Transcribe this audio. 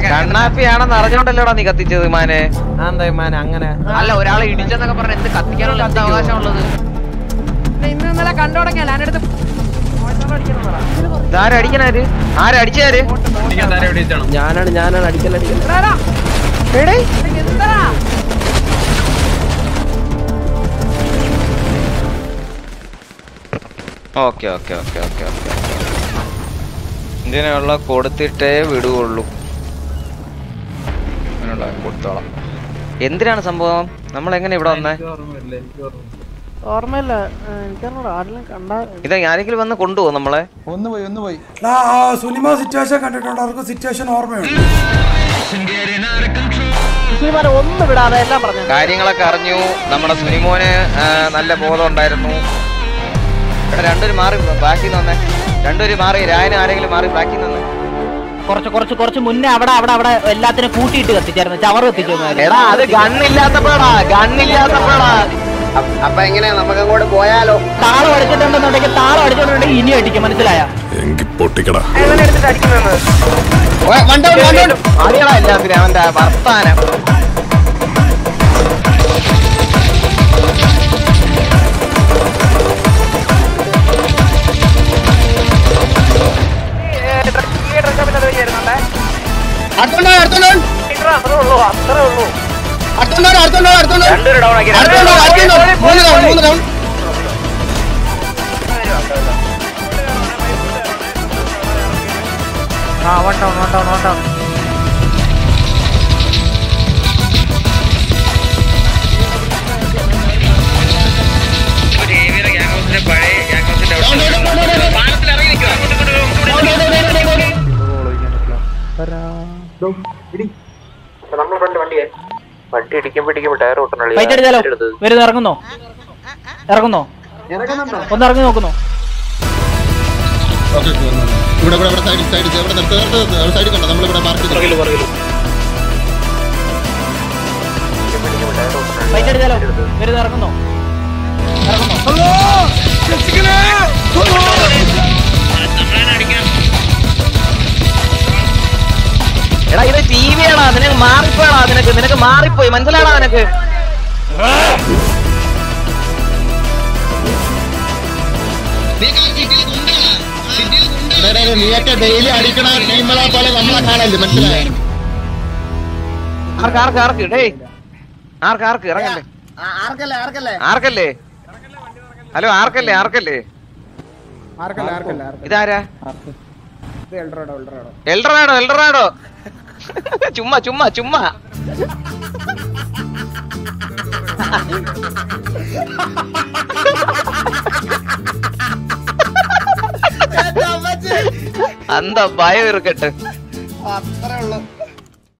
കണ്ണാപ്പിയാണെന്ന് അറിഞ്ഞോണ്ടല്ലോടാ നീ കത്തിച്ചത് മാനെ എന്താ മാൻ അങ്ങനെ അല്ല ഒരാളെ ഇടിച്ചെന്നൊക്കെ പറഞ്ഞ എന്ത് കത്തിക്കാനുള്ള എന്താ അവകാശമുള്ളത് ഇന്ന് ഇന്നലെ കണ്ടു തുടങ്ങിയല്ല എൻ്റെ അടുത്ത് ഇതാരും അടിക്കണാര് ആരും അടിച്ചാര് ഞാനാണ് ഞാനാണ് അടിക്കൽ അടിക്കൽ എന്താ okay okay okay okay okay ഇതിനുള്ള കൊടുത്തിട്ടേ വിടുകയുള്ളൂ ഇതിനുള്ള കൊടുത്തോളാം എന്തിനാണ് സംഭവം നമ്മൾ എങ്ങനെ ഇവിടെ വന്നേ ഓർമ്മയില്ല എനിക്കറിഞ്ഞൂടാ ആരെങ്കിലും കണ്ടാ ഇത് ആരെങ്കിലും വന്ന് കൊണ്ടുപോകും നമ്മളെ ഒന്ന് പോയി ഒന്ന് പോയി സുനിമ സിറ്റുവേഷൻ കണ്ടിട്ടുണ്ട് അവർക്ക് സിറ്റുവേഷൻ ഓർമ്മയുണ്ട് മുസ്ലിമാരെ ഒന്ന് വിടാതെ എല്ലാം പറഞ്ഞു കാര്യങ്ങളൊക്കെ അറിഞ്ഞു നമ്മുടെ സുനിമോന് ആ, നല്ല ബോധം ഉണ്ടായിരുന്നു ഇവിടെ രണ്ടുപേരും മാറി ബാക്കി വന്നേ രണ്ടുപേരും മാറി രായനും ആരെങ്കിലും മാറി ബാക്കി വന്നേ കുറച്ച് കുറച്ച് കുറച്ച് മുന്നേ അവിടെ അവിടെ അവിടെ എല്ലാത്തിനും കൂട്ടിയിട്ട് കത്തിച്ചായിരുന്നു ചവറ് കത്തിച്ചു എടാ അത് ഗണ്ണില്ലാത്തപ്പോഴാ ഗണ്ണില്ലാത്തപ്പോഴാ അപ്പൊ എങ്ങനെയാ നമുക്ക് അങ്ങോട്ട് പോയാലോ താളം അടിച്ചിട്ടുണ്ടെന്നുണ്ടെങ്കിൽ താളം അടിച്ചിട്ടുണ്ടെങ്കിൽ ഇനി അടിക്കും മനസ്സിലായ എങ്കി പൊട്ടിക്കടാ അറിയടാ എല്ലാത്തിനും അവന്റെ വർത്താനം രണ്ടുപേരും ഡൗൺ ആക്കി രണ്ടുപേരും ആ one town one town one town വണ്ടി ഇടിക്കുമ്പോ ഇടിക്കുമ്പോ ടയർ ഫൈറ്റ് അടിച്ചാലോ വരുന്നു ഇറങ്ങുന്നോ ഇറങ്ങുന്നോ ഒന്ന് ഇറങ്ങി നോക്കുന്നോ ഓക്കെ ഇവിടെ ഇവിടെ ഇവിടെ സൈഡ് സൈഡ് ഇവിടെ നിർത്ത് നിർത്ത് നിർത്ത്. അവിടെ സൈഡിൽ കണ്ടോ നമ്മളിവിടെ മാർക്ക് ചെയ്തു ഫൈറ്റ് അടിച്ചാലോ വരുന്നു ഇറങ്ങുന്നോ ഇറങ്ങുന്നോ എടാ ഇത് ടി വി ആടാ നിനക്ക് മാറിപ്പോയടാ നിനക്ക് നിനക്ക് മാറിപ്പോയി മനസ്സിലാടാ നിനക്ക് നീയൊക്കെ ഡെയിലി അടിക്കണ ടീമുകളെ പോലെ നമ്മളെ കാണല്ലേ മനസ്സിലായോ ആർക്ക് ആർക്ക് ആർക്ക് ഡേയ് ആർക്ക് ആർക്ക് ഇറങ്ങല്ലേ ആർക്കല്ലേ ആർക്കല്ലേ ആർക്കല്ലേ ഹലോ ആർക്കല്ലേ ആർക്കല്ലേ ആർക്കല്ല ആർക്കല്ല ആർക്കല്ല ഇതാരാ ഇത് എൽഡറോടോ എൽഡറോടോ എൽഡറാഡോ എൽഡറാഡോ ചുമ്മാ ചുമ്മാ ചുമ്മാ അന്ത ഭയം ഇറുക്കട്ടെ അത്രേ ഉള്ളൂ